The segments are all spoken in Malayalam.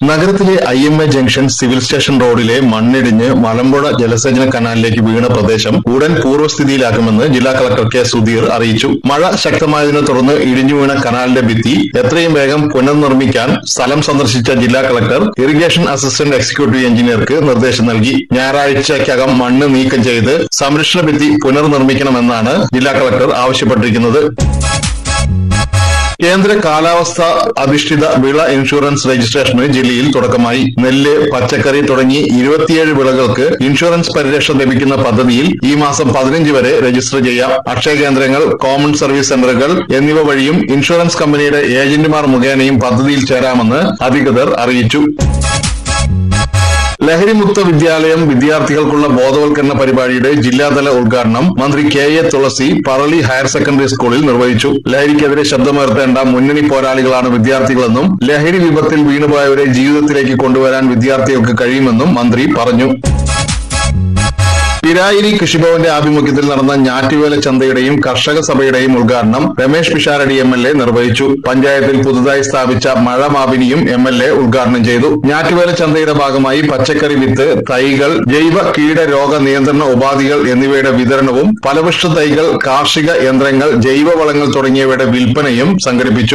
നഗരത്തിലെ I M A junction civil station റോഡിലെ മണ്ണിടിഞ്ഞ് മലമ്പുഴ ജലസേചന കനാലിലേക്ക് വീണ പ്രദേശം ഉടൻ പൂർവ്വസ്ഥിതിയിലാക്കുമെന്ന് ജില്ലാ കളക്ടർ കെ സുധീർ അറിയിച്ചു മഴ ശക്തമായതിനെ തുടർന്ന് ഇടിഞ്ഞു വീണ കനാലിന്റെ ഭിത്തി എത്രയും വേഗം പുനർനിർമ്മിക്കാൻ സ്ഥലം സന്ദർശിച്ച ജില്ലാ കളക്ടർ ഇറിഗേഷൻ അസിസ്റ്റന്റ് എക്സിക്യൂട്ടീവ് എഞ്ചിനീയർക്ക് നിർദ്ദേശം നൽകി ഞായറാഴ്ചയ്ക്കകം മണ്ണ് നീക്കം ചെയ്ത് സംരക്ഷണ ഭിത്തി പുനർനിർമ്മിക്കണമെന്നാണ് ജില്ലാ കളക്ടർ ആവശ്യപ്പെട്ടിരിക്കുന്നത് കേന്ദ്ര കാലാവസ്ഥ അധിഷ്ഠിത വിള ഇൻഷുറൻസ് രജിസ്ട്രേഷന് ജില്ലയിൽ തുടക്കമായി നെല്ല് പച്ചക്കറി തുടങ്ങി ഇരുപത്തിയേഴ് വിളകൾക്ക് ഇൻഷുറൻസ് പരിരക്ഷ ലഭിക്കുന്ന പദ്ധതിയിൽ ഈ മാസം പതിനഞ്ച് വരെ രജിസ്റ്റർ ചെയ്യാം അക്ഷയ കേന്ദ്രങ്ങൾ കോമൺ സർവീസ് സെന്ററുകൾ എന്നിവ വഴിയും ഇൻഷുറൻസ് കമ്പനിയുടെ ഏജന്റുമാർ മുഖേനയും പദ്ധതിയിൽ ചേരാമെന്ന് അധികൃതർ അറിയിച്ചു ലഹരിമുക്ത വിദ്യാലയം വിദ്യാർത്ഥികൾക്കുള്ള ബോധവൽക്കരണ പരിപാടിയുടെ ജില്ലാതല ഉദ്ഘാടനം മന്ത്രി K A Thulasi Parali higher secondary സ്കൂളിൽ നിർവഹിച്ചു ലഹരിക്കെതിരെ ശബ്ദമുയർത്തേണ്ട മുന്നണി പോരാളികളാണ് വിദ്യാർത്ഥികളെന്നും ലഹരി വിപത്തിൽ വീണുപോയവരെ ജീവിതത്തിലേക്ക് കൊണ്ടുവരാൻ വിദ്യാർത്ഥികൾക്ക് കഴിയുമെന്നും മന്ത്രി പറഞ്ഞു പിരായിരി കൃഷിഭവന്റെ ആഭിമുഖ്യത്തിൽ നടന്ന ഞാറ്റുവേല ചന്തയുടെയും കർഷക സഭയുടെയും ഉദ്ഘാടനം Ramesh Pisharody M L A നിർവഹിച്ചു പഞ്ചായത്തിൽ പുതുതായി സ്ഥാപിച്ച മഴ മാപിനിയും എം എൽ എ ഉദ്ഘാടനം ചെയ്തു ഞാറ്റുവേല ചന്തയുടെ ഭാഗമായി പച്ചക്കറി വിത്ത് തൈകൾ ജൈവ കീടരോഗ നിയന്ത്രണ ഉപാധികൾ എന്നിവയുടെ വിതരണവും ഫലവൃക്ഷ തൈകൾ കാർഷിക യന്ത്രങ്ങൾ ജൈവവളങ്ങൾ തുടങ്ങിയവയുടെ വിൽപ്പനയും സംഘടിപ്പിച്ചു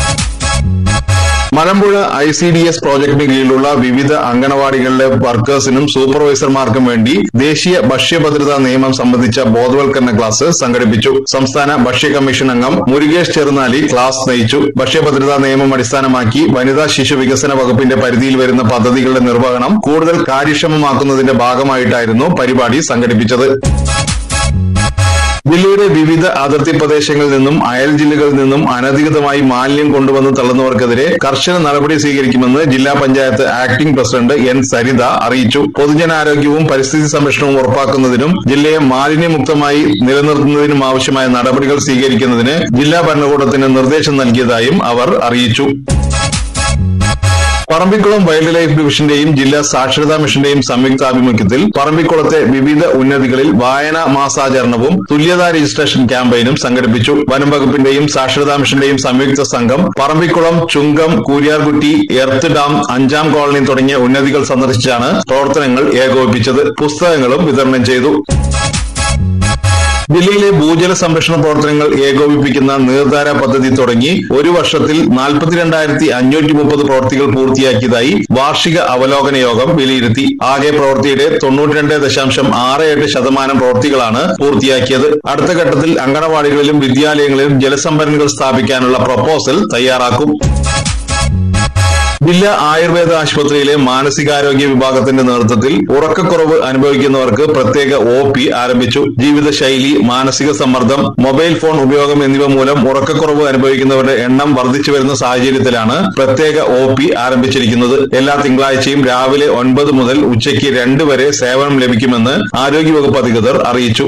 Malampuzha I C D S പ്രോജക്ടിന് കീഴിലുള്ള വിവിധ അങ്കണവാടികളിലെ വർക്കേഴ്സിനും സൂപ്പർവൈസർമാർക്കും വേണ്ടി ദേശീയ ഭക്ഷ്യഭദ്രതാ നിയമം സംബന്ധിച്ച ബോധവൽക്കരണ ക്ലാസ് സംഘടിപ്പിച്ചു സംസ്ഥാന ഭക്ഷ്യ കമ്മീഷൻ അംഗം മുരുകേഷ് ചെറുനാലി ക്ലാസ് നയിച്ചു ഭക്ഷ്യഭദ്രതാ നിയമം അടിസ്ഥാനമാക്കി വനിതാ ശിശു വികസന വകുപ്പിന്റെ പരിധിയിൽ വരുന്ന പദ്ധതികളുടെ നിർവഹണം കൂടുതൽ കാര്യക്ഷമമാക്കുന്നതിന്റെ ഭാഗമായിട്ടായിരുന്നു പരിപാടി സംഘടിപ്പിച്ചത് ജില്ലയുടെ വിവിധ അതിർത്തി പ്രദേശങ്ങളിൽ നിന്നും അയൽ ജില്ലകളിൽ നിന്നും അനധികൃതമായി മാലിന്യം കൊണ്ടുവന്ന് തള്ളുന്നവർക്കെതിരെ കർശന നടപടി സ്വീകരിക്കുമെന്ന് ജില്ലാ panchayat acting president N Saritha അറിയിച്ചു പൊതുജനാരോഗ്യവും പരിസ്ഥിതി സംരക്ഷണവും ഉറപ്പാക്കുന്നതിനും ജില്ലയെ മാലിന്യമുക്തമായി നിലനിർത്തുന്നതിനും ആവശ്യമായ നടപടികൾ സ്വീകരിക്കുന്നതിന് ജില്ലാ ഭരണകൂടത്തിന് നിർദ്ദേശം നൽകിയതായും അവർ അറിയിച്ചു പറമ്പിക്കുളം വൈൽഡ് ലൈഫ് ഡിവിഷന്റെയും ജില്ലാ സാക്ഷരതാ മിഷന്റെയും സംയുക്താഭിമുഖ്യത്തിൽ പറമ്പിക്കുളത്തെ വിവിധ ഉന്നതികളിൽ വായനാ മാസാചരണവും തുല്യതാ രജിസ്ട്രേഷൻ ക്യാമ്പയിനും സംഘടിപ്പിച്ചു വനം വകുപ്പിന്റെയും സാക്ഷരതാ മിഷന്റെയും സംയുക്ത സംഘം പറമ്പിക്കുളം ചുങ്കം കൂരിയാർകുട്ടി എർത്ത് ഡാം അഞ്ചാം കോളനി തുടങ്ങിയ ഉന്നതികൾ സന്ദർശിച്ചാണ് പ്രവർത്തനങ്ങൾ ഏകോപിപ്പിച്ചത് പുസ്തകങ്ങളും വിതരണം ചെയ്തു ജില്ലയിലെ ഭൂജല സംരക്ഷണ പ്രവർത്തനങ്ങൾ ഏകോപിപ്പിക്കുന്ന നീർധാര പദ്ധതി തുടങ്ങി ഒരു വർഷത്തിൽ നാൽപ്പത്തിരണ്ടായിരത്തി അഞ്ഞൂറ്റി മുപ്പത് പ്രവൃത്തികൾ പൂർത്തിയാക്കിയതായി വാർഷിക അവലോകന യോഗം വിലയിരുത്തി ആകെ പ്രവൃത്തിയുടെ തൊണ്ണൂറ്റിരണ്ട് ദശാംശം ആറ് എട്ട് ശതമാനം പ്രവൃത്തികളാണ് പൂർത്തിയാക്കിയത് അടുത്ത ഘട്ടത്തിൽ അങ്കണവാടികളിലും വിദ്യാലയങ്ങളിലും ജലസംഭരണികൾ സ്ഥാപിക്കാനുള്ള പ്രപ്പോസൽ തയ്യാറാക്കും ജില്ലാ ആയുർവേദ ആശുപത്രിയിലെ മാനസികാരോഗ്യ വിഭാഗത്തിന്റെ നേതൃത്വത്തിൽ ഉറക്കക്കുറവ് അനുഭവിക്കുന്നവർക്ക് പ്രത്യേക ഒ പി ആരംഭിച്ചു ജീവിതശൈലി മാനസിക സമ്മർദ്ദം മൊബൈൽ ഫോൺ ഉപയോഗം എന്നിവ മൂലം ഉറക്കക്കുറവ് അനുഭവിക്കുന്നവരുടെ എണ്ണം വർദ്ധിച്ചു വരുന്ന സാഹചര്യത്തിലാണ് പ്രത്യേക ഒ പി ആരംഭിച്ചിരിക്കുന്നത് എല്ലാ തിങ്കളാഴ്ചയും രാവിലെ ഒൻപത് മുതൽ ഉച്ചയ്ക്ക് രണ്ട് വരെ സേവനം ലഭിക്കുമെന്ന് ആരോഗ്യവകുപ്പ് അധികൃതർ അറിയിച്ചു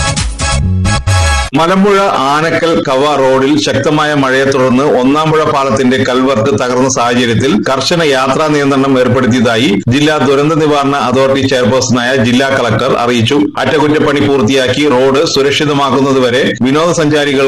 മലമ്പുഴ ആനക്കൽ കവ റോഡിൽ ശക്തമായ മഴയെ തുടർന്ന് ഒന്നാമ്പുഴ പാലത്തിന്റെ കൽവർട്ട് തകർന്ന സാഹചര്യത്തിൽ കർശന യാത്രാ നിയന്ത്രണം ഏർപ്പെടുത്തിയതായി ജില്ലാ ദുരന്ത നിവാരണ അതോറിറ്റി ചെയർപേഴ്സണായ ജില്ലാ കളക്ടർ അറിയിച്ചു അറ്റകുറ്റപ്പണി പൂർത്തിയാക്കി റോഡ് സുരക്ഷിതമാക്കുന്നതുവരെ വിനോദസഞ്ചാരികൾ